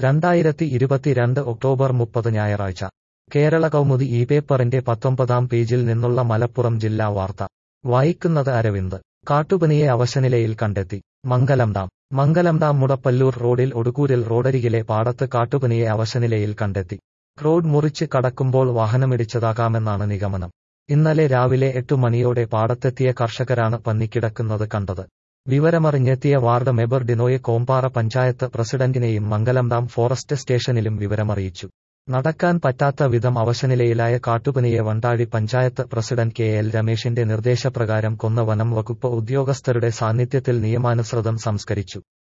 രണ്ടായിരത്തി ഇരുപത്തിരണ്ട് ഒക്ടോബർ മുപ്പത് ഞായറാഴ്ച കേരള കൗമുദി ഈ പേപ്പറിന്റെ പത്തൊമ്പതാം പേജിൽ നിന്നുള്ള മലപ്പുറം ജില്ലാ വാർത്ത വായിക്കുന്നത് അരവിന്ദ് കാട്ടുപനിയെ അവശനിലയിൽ കണ്ടെത്തി മംഗലം ഡാം മംഗലം ഡാം മുടപ്പല്ലൂർ റോഡിൽ ഒടുക്കൂരിൽ റോഡരികിലെ പാടത്ത് കാട്ടുപനിയെ അവശനിലയിൽ കണ്ടെത്തി റോഡ് മുറിച്ച് കടക്കുമ്പോൾ വാഹനമിടിച്ചതാകാമെന്നാണ് നിഗമനം ഇന്നലെ രാവിലെ എട്ടു മണിയോടെ പാടത്തെത്തിയ കർഷകരാണ് പന്നിക്കിടക്കുന്നത് കണ്ടത് വിവരമറിഞ്ഞെത്തിയ വാർഡ് മെമ്പർ ഡിനോയെ കോമ്പാറ പഞ്ചായത്ത് പ്രസിഡന്റിനെയും മംഗലം ഡാം ഫോറസ്റ്റ് സ്റ്റേഷനിലും വിവരമറിയിച്ചു നടക്കാൻ പറ്റാത്ത വിധം അവശനിലയിലായ കാട്ടുപനിയെ Vandazhi panchayat president K L രമേശിന്റെ നിർദ്ദേശപ്രകാരം കൊന്ന വനം വകുപ്പ് ഉദ്യോഗസ്ഥരുടെ സാന്നിധ്യത്തിൽ നിയമാനുസൃതം സംസ്കരിച്ചു